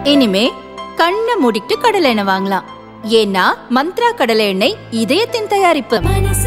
இனிமே கண்ணை மூடிட்டு கடலை எண்ணெய் வாங்கலாம் ஏன்னா மந்த்ரா கடலை எண்ணெய் இதயத்தின் தயாரிப்பு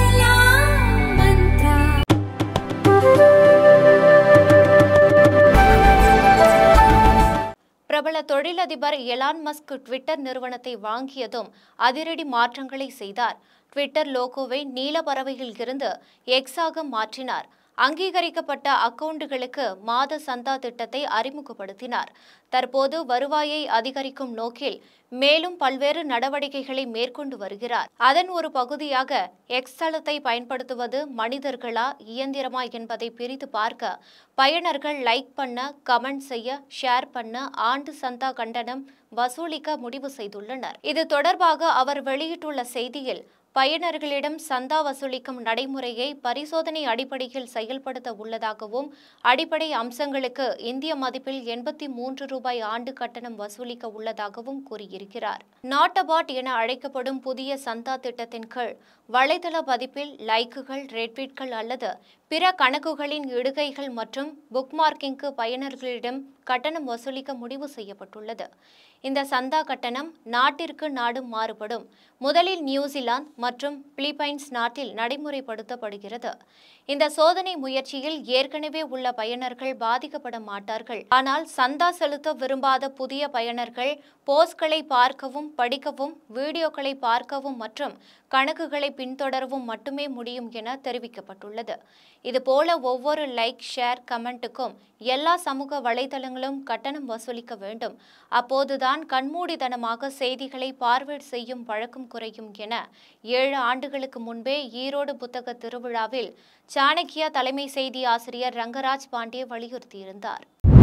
பிரபல தொழிலதிபர் எலான் மஸ்க் ட்விட்டர் நிறுவனத்தை வாங்கியதும் அதிரடி மாற்றங்களை செய்தார் ட்விட்டர் லோகோவை நீல பறவையில் இருந்து எக்ஸாக மாற்றினார் அங்கீகரிக்கப்பட்ட அக்கவுண்டுகளுக்கு மாத சந்தா திட்டத்தை அறிமுகப்படுத்தினார் தற்போது வருவாயை அதிகரிக்கும் நோக்கில் மேலும் பல்வேறு நடவடிக்கைகளை மேற்கொண்டு வருகிறார் அதன் ஒரு பகுதியாக எக்ஸ் தளத்தை பயன்படுத்துவது மனிதர்களா இயந்திரமா என்பதை பிரித்து பார்க்க பயனர்கள் லைக் பண்ண கமெண்ட் செய்ய ஷேர் பண்ண ஆண்டு சந்தா கண்டனம் வசூலிக்க முடிவு செய்துள்ளனர் இது தொடர்பாக அவர் வெளியிட்டுள்ள செய்தியில் பயனர்களிடம் சந்தா வசூலிக்கும் நடைமுறையை பரிசோதனை அடிப்படையில் செயல்படுத்த உள்ளதாகவும் அடிப்படை அம்சங்களுக்கு இந்திய மதிப்பில் எண்பத்தி மூன்று ரூபாய் ஆண்டு கட்டணம் வசூலிக்க உள்ளதாகவும் கூறியிருக்கிறார் நாட் அபாட் என அழைக்கப்படும் புதிய சந்தா திட்டத்தின் கீழ் வலைதள பதிப்பில் லைக்குகள் ரெட்வீட்கள் அல்லது பிற கணக்குகளின் இடுகைகள் மற்றும் புக்மார்க்கிங்க்கு பயனர்களிடம் கட்டணம் வசூலிக்க முடிவு செய்யப்பட்டுள்ளது இந்த சந்தா கட்டணம் நாட்டிற்கு நாடு மாறுபடும் முதலில் நியூசிலாந்து மற்றும் பிலிப்பைன்ஸ் நாட்டில் நடைமுறைப்படுத்தப்படுகிறது இந்த சோதனை முயற்சியில் ஏற்கனவே உள்ள பயனர்கள் பாதிக்கப்பட மாட்டார்கள் ஆனால் சந்தா செலுத்த விரும்பாத புதிய பயனர்கள் போஸ்ட்களை பார்க்கவும் படிக்கவும் வீடியோக்களை பார்க்கவும் மற்றும் கணக்குகளை பின்தொடரவும் மட்டுமே முடியும் என தெரிவிக்கப்பட்டுள்ளது இதுபோல ஒவ்வொரு லைக் ஷேர் கமெண்ட்டுக்கும் எல்லா சமூக வலைதளங்களும் கட்டணம் வசூலிக்க வேண்டும் அப்போதுதான் கண்மூடித்தனமாக செய்திகளை பார்வையிட செய்யும் பழக்கம் குறையும் என ஏழு ஆண்டுகளுக்கு முன்பே ஈரோடு புத்தக திருவிழாவில் சாணக்கியா தலைமை செய்தி ஆசிரியர் ரங்கராஜ் பாண்டே வலியுறுத்தியிருந்தார்